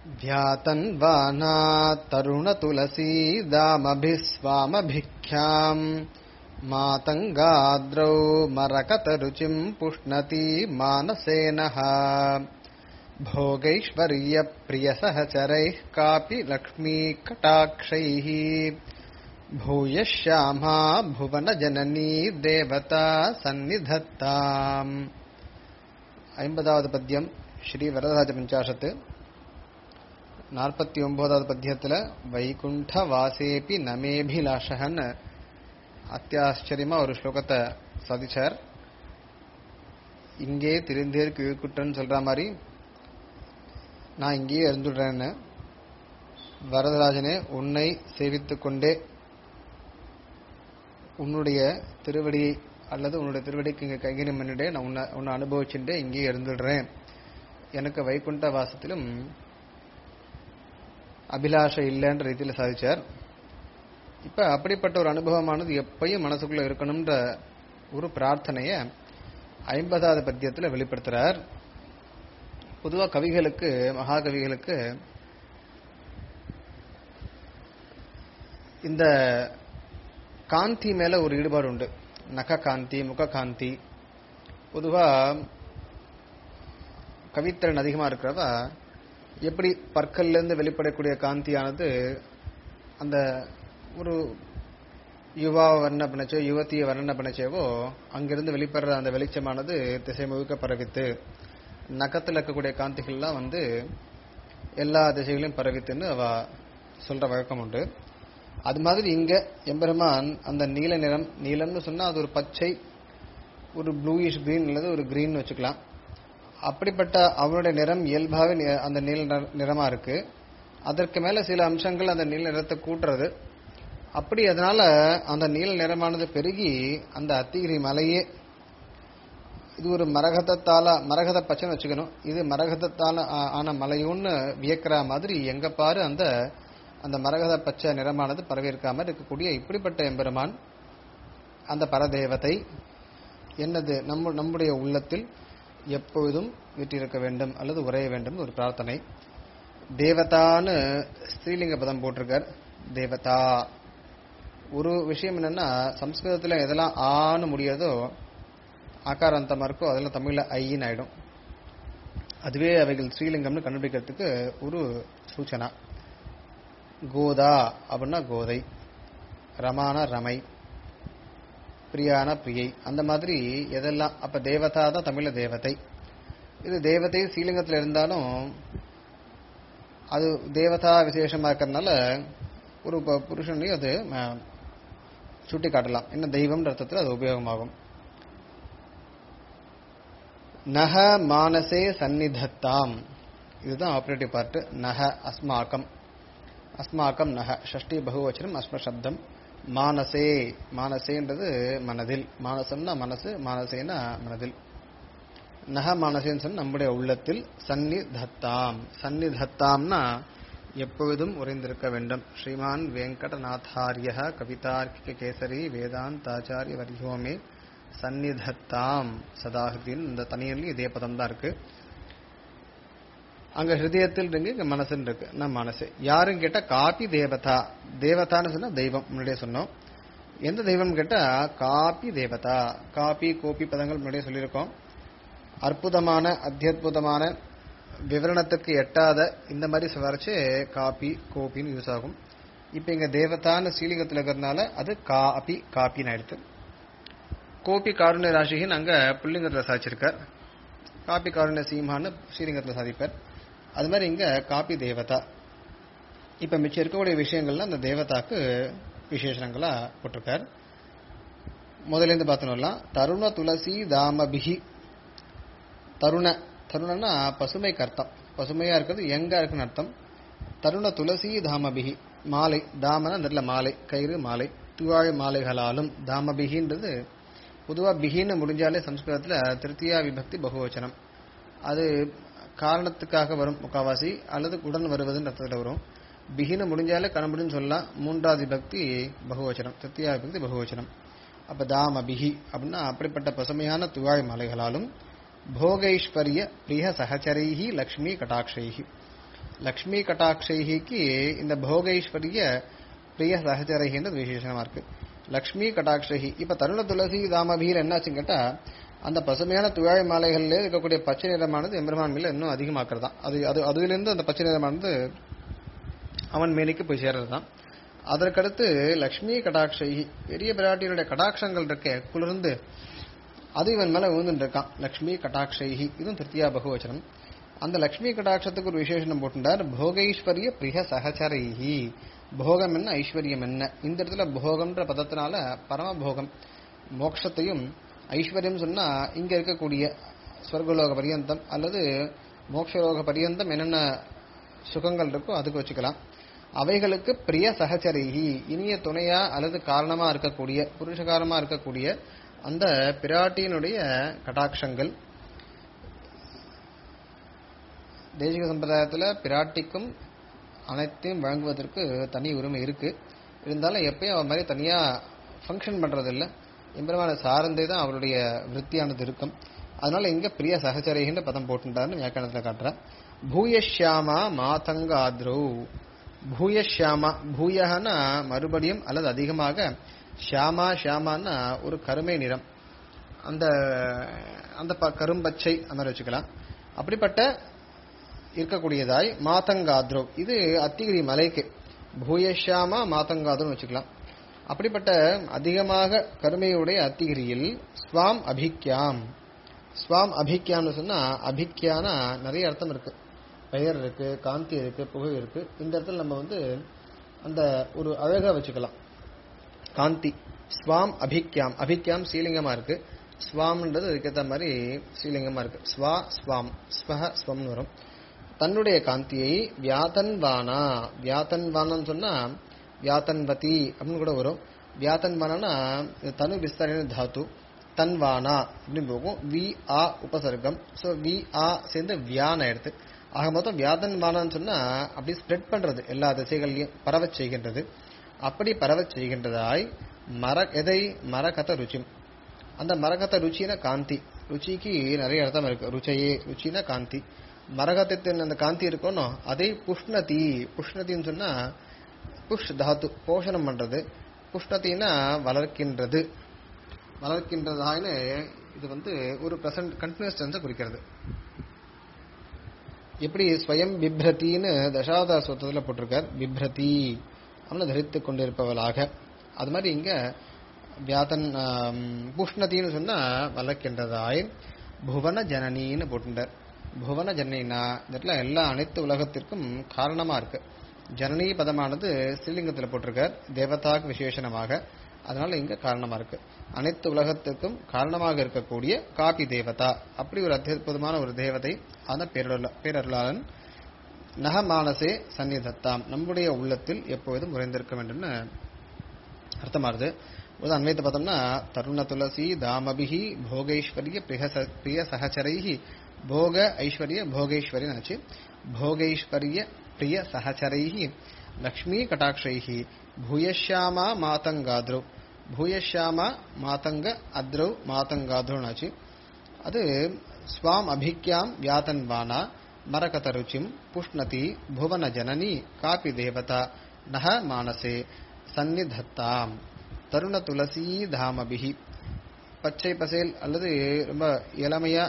ध्यातन्वाना तरुणतुलसीदामभिः स्वामभिख्याम् मातङ्गाद्रौ मरकतरुचिम् पुष्णति मानसेनः भोगैश्वर्यप्रियसहचरैः कापि लक्ष्मी कटाक्षैः भूयः श्यामा भुवनजननी देवता सन्निधत्ताम् ஐம்பதாவது பத்தியம் ஸ்ரீ வரதராஜ பஞ்சாசத்து நாற்பத்தி ஒன்பதாவது பத்தியத்தில் வைகுண்ட வாசேபி நமேபிலாஷகன்னு அத்தியாச்சரியமா ஒரு ஸ்லோகத்தை சாதிச்சார் இங்கே திருந்தேர் கீழ்குற்றன்னு சொல்ற மாதிரி நான் இங்கேயே இருந்துடுறேன்னு வரதராஜனே உன்னை சேவித்துக் கொண்டே உன்னுடைய திருவடியை அல்லது உன்னுடைய திருவடிக்கு இங்கே கைகறி பண்ணிட்டே நான் உன்னை உன்னை அனுபவிச்சுட்டே இங்கேயே இருந்துடுறேன் எனக்கு வைகுண்ட வாசத்திலும் அபிலாஷை இல்லைன்ற ரீதியில் சாதிச்சார் இப்ப அப்படிப்பட்ட ஒரு அனுபவமானது எப்பயும் மனசுக்குள்ள இருக்கணும்ன்ற ஒரு பிரார்த்தனைய ஐம்பதாவது பத்தியத்தில் வெளிப்படுத்துறார் பொதுவா கவிகளுக்கு மகாகவிகளுக்கு இந்த காந்தி மேல ஒரு ஈடுபாடு உண்டு நக காந்தி முக காந்தி பொதுவா கவித்திறன் அதிகமா இருக்கிறவ எப்படி பற்கள்ல இருந்து வெளிப்படக்கூடிய காந்தியானது அந்த ஒரு யுவா வர்ண பண்ணச்சோ யுவத்திய வர்ண பண்ணச்சேவோ அங்கிருந்து வெளிப்படுற அந்த வெளிச்சமானது திசை முழுக்க பரவித்து நகத்தில் இருக்கக்கூடிய காந்திகள்லாம் வந்து எல்லா திசைகளையும் பரவித்துன்னு அவ சொல்ற வழக்கம் உண்டு அது மாதிரி இங்க எம்பெருமான் அந்த நீல நிறம் நீலம்னு சொன்னா அது ஒரு பச்சை ஒரு ப்ளூயிஷ் கிரீன் அல்லது ஒரு கிரீன் வச்சுக்கலாம் அப்படிப்பட்ட அவனுடைய நிறம் இயல்பாகவே நி- அந்த நீல நிற- நிறமா இருக்கு அதற்கு மேல சில அம்சங்கள் அந்த நீல நிறத்தை கூட்டுறது அப்படி அதனால அந்த நீல நிறமானது பெருகி அந்த அத்திகிரி மலையே இது ஒரு மரகதத்தால மரகத பச்சைன்னு வச்சுக்கணும் இது மரகதத்தால ஆ- ஆன மலையும்னு வியக்கிற மாதிரி எங்க பாரு அந்த அந்த மரகத பச்சை நிறமானது பரவியிருக்காம இருக்கக்கூடிய இப்படிப்பட்ட எம்பெருமான் அந்த பரதேவதை என்னது நம்ம நம்முடைய உள்ளத்தில் எப்பொழுதும் வீற்றிருக்க வேண்டும் அல்லது உரைய வேண்டும் ஒரு பிரார்த்தனை தேவதான்னு ஸ்ரீலிங்க பதம் போட்டிருக்கார் தேவதா ஒரு விஷயம் என்னன்னா சம்ஸ்கிருதத்துல எதெல்லாம் ஆன்னு முடியாதோ ஆகாராந்தமா இருக்கோ அதெல்லாம் தமிழ்ல ஐன்னு ஆயிடும் அதுவே அவைகள் ஸ்ரீலிங்கம்னு கண்டுபிடிக்கிறதுக்கு ஒரு சூச்சனா கோதா அப்படின்னா கோதை ரமான ரமை பிரியான பிரியை அந்த மாதிரி எதெல்லாம் அப்ப தேவதா தான் தமிழ்ல தேவதை இது தேவதை ஸ்ரீலிங்கத்துல இருந்தாலும் அது தேவதா விசேஷமா இருக்கிறதுனால ஒரு ப- புருஷனையும் அது அஹ், சுட்டி காட்டலாம் என்ன தெய்வம்ன்ற அர்த்தத்தில் அது உபயோகமாகும் நக மானசே சந்நிதத்தாம் இதுதான் ஆபரேட்டிவ் பார்ட் நக அஸ்மாக்கம் அஸ்மாக்கம் நக ஷஷ்டி பகுவச்சனம் அஸ்ம சப்தம் மானசே மானசேன்றது மனதில் மானசம்னா மனசு மானசேனா மனதில் நக மானசேன்னு சொன்னா நம்முடைய உள்ளத்தில் சந்நிதத்தாம் சந்நிதத்தாம்னா எப்பொழுதும் உறைந்திருக்க வேண்டும் ஸ்ரீமான் வெங்கடநாதாரிய கவிதார்க்கிக கேசரி வேதாந்தாச்சாரிய வரியோமே சந்நிதத்தாம் சதாகிருதின்னு இந்த தனியன்லயும் இதே பதம் தான் இருக்கு அங்க ஹிருதயத்தில் இருக்கு இங்க மனசுன்னு இருக்கு நான் மனசு யாரும் கேட்டா காபி தேவதா தேவதான்னு சொன்னா தெய்வம் முன்னாடியே சொன்னோம் எந்த தெய்வம் கேட்டா காபி தேவதா காபி கோபி பதங்கள் முன்னாடியே சொல்லியிருக்கோம் அற்புதமான அத்தியுதமான விவரணத்துக்கு எட்டாத இந்த மாதிரி வரைச்சு காபி கோபின்னு யூஸ் ஆகும் இப்ப இங்க தேவதான்னு ஸ்ரீலிங்கத்தில் இருக்கிறதுனால அது காபி காப்பின்னு ஆயிடுத்து கோபி காருண்ய ராசிகின்னு அங்க புல்லிங்கத்துல சாதிச்சிருக்கார் காப்பி காருண்ய சீமான்னு ஸ்ரீலிங்கத்துல சாதிப்பார் அது மாதிரி இங்க காப்பி தேவதா இப்ப மிச்சம் இருக்கக்கூடிய விஷயங்கள்ல அந்த தேவதாக்கு விசேஷங்களா போட்டிருக்கார் முதல்ல இருந்து பார்த்தோம்னா தருண துளசி தாமபிகி தருண தருணன்னா பசுமைக்கு அர்த்தம் பசுமையா இருக்கிறது எங்க இருக்குன்னு அர்த்தம் தருண துளசி தாமபிகி மாலை தாமன அந்த இடத்துல மாலை கயிறு மாலை துவாழ் மாலைகளாலும் தாமபிகின்றது பொதுவா பிகின்னு முடிஞ்சாலே சம்ஸ்கிருதத்துல திருத்தியா விபக்தி பகுவச்சனம் அது காரணத்துக்காக வரும் முக்காவாசி அல்லது உடன் வருவதுன்னு அர்த்தத்துல வரும் பிகின்னு முடிஞ்சாலே கணபடின்னு சொல்லலாம் மூன்றாவது விபக்தி பகுவச்சனம் திருத்தியா விபக்தி பகுவச்சனம் அப்ப தாம பிகி அப்படின்னா அப்படிப்பட்ட பசுமையான துவாழ் மலைகளாலும் போகைஸ்வரிய பிரிய சகச்சரைஹி லக்ஷ்மி கடாட்சைஹி லக்ஷ்மி கட்டாட்சைக்கு இந்த போகைஸ்வரிய பிரிய சகச்சரைகின்றது விசேஷமா இருக்கு லக்ஷ்மி கட்டாட்சகி இப்ப தருண துளசி தாமபீர் என்னாச்சுன்னு கேட்டா அந்த பசுமையான துழாய் மாலைகள்ல இருக்கக்கூடிய பச்சை நிறமானது எம்பெருமான் மேல இன்னும் அதிகமாக்குறதா அது அது அதிலிருந்து அந்த பச்சை நிறமானது அவன் மேனிக்கு போய் சேர்றதுதான் அதற்கடுத்து லக்ஷ்மி கடாட்சகி பெரிய பிராட்டியினுடைய கடாட்சங்கள் இருக்கே குளிர்ந்து அது இவன் மேல விழுந்துட்டு இருக்கான் லக்ஷ்மி கடாட்சைஹி இதுவும் திருத்தியா பகுவச்சனம் அந்த லக்ஷ்மி கடாட்சத்துக்கு ஒரு விசேஷனம் போட்டுட்டார் போகைஸ்வரிய பிரிய சகச்சரைஹி போகம் என்ன ஐஸ்வர்யம் என்ன இந்த இடத்துல போகம்ன்ற பதத்தினால பரமபோகம் மோட்சத்தையும் ஐஸ்வர்யம் சொன்னா இங்க இருக்கக்கூடிய ஸ்வர்கலோக பரியந்தம் அல்லது மோட்சலோக பரியந்தம் என்னென்ன சுகங்கள் இருக்கோ அதுக்கு வச்சுக்கலாம் அவைகளுக்கு பிரிய சகச்சரிகி இனிய துணையா அல்லது காரணமா இருக்கக்கூடிய புருஷகாரமா இருக்கக்கூடிய அந்த பிராட்டியினுடைய கடாட்சங்கள் தேசிக சம்பிரதாயத்துல பிராட்டிக்கும் அனைத்தையும் வழங்குவதற்கு தனி உரிமை இருக்கு இருந்தாலும் எப்பயும் அவ மாதிரி தனியா ஃபங்க்ஷன் பண்றதில்ல எம்பெருமான சார்ந்தே தான் அவருடைய விருத்தியானது இருக்கும் அதனால இங்க பிரிய சகச்சரிகின்ற பதம் போட்டுட்டாருன்னு வியாக்கரணத்துல காட்டுறேன் பூயஷ்யாமா மாதங்க ஆத்ரௌ பூயஷ்யாமா பூயகனா மறுபடியும் அல்லது அதிகமாக ஷியாமா ஷியாமான்னா ஒரு கருமை நிறம் அந்த அந்த ப- கரும்பச்சை அந்த மாதிரி வச்சுக்கலாம் அப்படிப்பட்ட இருக்கக்கூடியதாய் மாதங்காத்ரோ இது அத்திகிரி மலைக்கு பூயஷாமா மாதங்காத்ரோன்னு வச்சுக்கலாம் அப்படிப்பட்ட அதிகமாக கருமையுடைய அத்திகிரியில் ஸ்வாம் அபிக்யாம் ஸ்வாம் அபிக்யாம்னு சொன்னா அபிக்யானா நிறைய அர்த்தம் இருக்கு பெயர் இருக்கு காந்தி இருக்கு புகை இருக்கு இந்த இடத்துல நம்ம வந்து அந்த ஒரு அழகா வச்சுக்கலாம் காந்தி ஸ்வாம் அபிக்யாம் அபிக்யாம் ஸ்ரீலிங்கமா இருக்கு ஸ்வாம்ன்றது அதுக்கேற்ற மாதிரி ஸ்ரீலிங்கமா இருக்கு ஸ்வா ஸ்வாம் ஸ்வஹ ஸ்வம்னு வரும் தன்னுடைய காந்தியை வியாதன்வானா வியாதன்வானான்னு சொன்னா வியாதன்வதி அப்படின்னு கூட வரும் வியாதன்வானா இது தனு விஸ்தாரின தாத்து தன்வானா அப்படின்னு போகும் வி ஆ உபசர்க்கம் ஸோ வி ஆ சேர்ந்து வியான எடுத்து ஆக மொத்தம் வியாதன்வானான்னு சொன்னா அப்படி ஸ்ப்ரெட் பண்றது எல்லா திசைகள்லையும் பரவச் செய்கின்றது அப்படி பரவச் செய்கின்றதாய் மர எதை மரகத ருச்சிம் அந்த மரகத ருச்சின காந்தி ருச்சிக்கு நிறைய அர்த்தம் இருக்கு ருச்சையே ருச்சினா காந்தி மரகதத்தின் அந்த காந்தி இருக்கணும் அதை புஷ்ணதி புஷ்ணதின்னு சொன்னா புஷ் தாத்து போஷணம் பண்றது புஷ்ணத்தின்னா வளர்க்கின்றது வளர்க்கின்றதான்னு இது வந்து ஒரு பிரசன்ட் கண்டினியூஸ் டென்ஸை குறிக்கிறது எப்படி ஸ்வயம் பிப்ரதின்னு தசாவதார சூத்திரத்தில் போட்டிருக்கார் பிப்ரதி அவனை தரித்துக் கொண்டிருப்பவளாக அது மாதிரி இங்க வியாதன் ஆம், புஷ்ணதின்னு சொன்னா வளர்க்கின்றதாய் புவன ஜனனின்னு போட்டுட்டார் புவன ஜனனினா இந்த இடத்துல எல்லா அனைத்து உலகத்திற்கும் காரணமா இருக்கு ஜனனி பதமானது ஸ்ரீலிங்கத்துல போட்டிருக்கார் தேவதாக்கு விசேஷணமாக அதனால இங்க காரணமா இருக்கு அனைத்து உலகத்துக்கும் காரணமாக இருக்கக்கூடிய காபி தேவதா அப்படி ஒரு அற்புதமான ஒரு தேவதை அந்த பேரருள பேரருளாளன் நக மானசே சந்நிதத்தாம் நம்முடைய உள்ளத்தில் எப்பொழுதும் உறைந்திருக்க வேண்டும்னு அர்த்தமாகுது ஒரு அன்வைத்த பார்த்தோம்னா தருண துளசி தாமபிஹி போகைஸ்வரிய பிரியச பிரிய சகச்சரைஹி போக ஐஸ்வர்ய போகைஸ்வரிய நினைச்சு போகைஸ்வரிய பிரிய சகச்சரைஹி லக்ஷ்மி கட்டாட்சைஹி பூயஷாமா மாதங்காத்ரோ பூயஷாமா மாதங்க அத்ரௌ மாதங்காத்ரோ நினைச்சு அது ஸ்வாம் அபிக்யாம் வியாதன்வானா மரகத ருச்சிம் புஷ்ணதி புவன ஜனனி காபி தேவதா நக மானசே சந்நிதத்தாம் தருண துளசி தாமபிகி பச்சை பசேல் அல்லது ரொம்ப இளமையா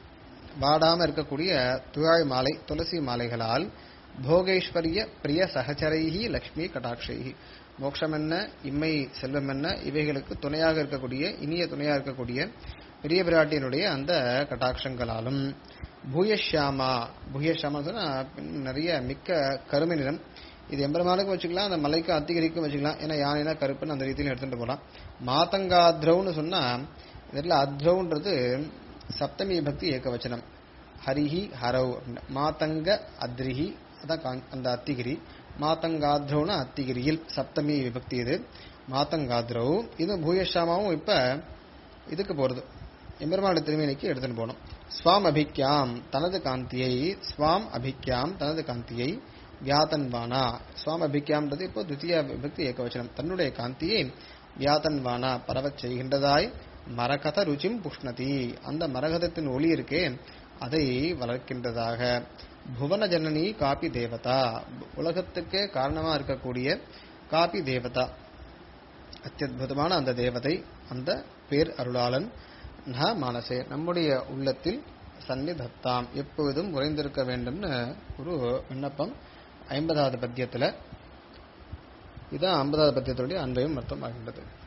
வாடாம இருக்கக்கூடிய துழாய் மாலை துளசி மாலைகளால் போகேஸ்வரிய பிரிய சகச்சரைஹி லக்ஷ்மி கடாட்சைஹி மோட்சம் என்ன இம்மை செல்வம் என்ன இவைகளுக்கு துணையாக இருக்கக்கூடிய இனிய துணையாக இருக்கக்கூடிய பெரிய பிராட்டியினுடைய அந்த கட்டாட்சங்களாலும் பூயஷாமா பூயஷாமா சொன்னா பின் நிறைய மிக்க கருமை நிறம் இது எம்பெருமானுக்கும் வச்சுக்கலாம் அந்த மலைக்கு அத்திகரிக்கும் வச்சுக்கலாம் ஏன்னா யானைனா கருப்புன்னு அந்த ரீதியில எடுத்துட்டு போகலாம் மாதங்காத்ரௌன்னு சொன்னா இதில் அத்ரௌன்றது சப்தமி பக்தி ஏகவச்சனம் ஹரிஹி ஹரவ் அப்படின்னு மாதங்க அத்ரிஹி அதான் காஞ்- அந்த அத்திகிரி மாதங்காத்ரௌனா அத்திகிரியில் சப்தமி விபக்தி இது மாதங்காத்ரௌ இது பூயஷாமாவும் இப்ப இதுக்கு போறது எம்பெருமானுடைய திருமேனிக்கு எடுத்துட்டு போகணும் ஸ்வாம் அபிக்யாம் தனது காந்தியை ஸ்வாம் அபிக்யாம் தனது காந்தியை வியாதன்வானா ஸ்வாம் அபிக்யாம்ன்றது இப்போ துத்திய விபக்தி ஏகவச்சனம் தன்னுடைய காந்தியை வியாதன்வானா பரவச் செய்கின்றதாய் மரகத ருச்சிம் புஷ்ணதி அந்த மரகதத்தின் ஒளி இருக்கே அதை வளர்க்கின்றதாக புவன ஜனனி காபி தேவதா உலகத்துக்கே காரணமா இருக்கக்கூடிய காபி தேவதா அத்தியுதமான அந்த தேவதை அந்த பேர் அருளாளன் ந மானசே நம்முடைய உள்ளத்தில் சந்நிதத்தாம் எப்பொழுதும் உறைந்திருக்க வேண்டும்னு ஒரு விண்ணப்பம் ஐம்பதாவது பத்தியத்துல இதான் ஐம்பதாவது பத்தியத்துடைய அன்பையும் அர்த்தம் ஆகின்றது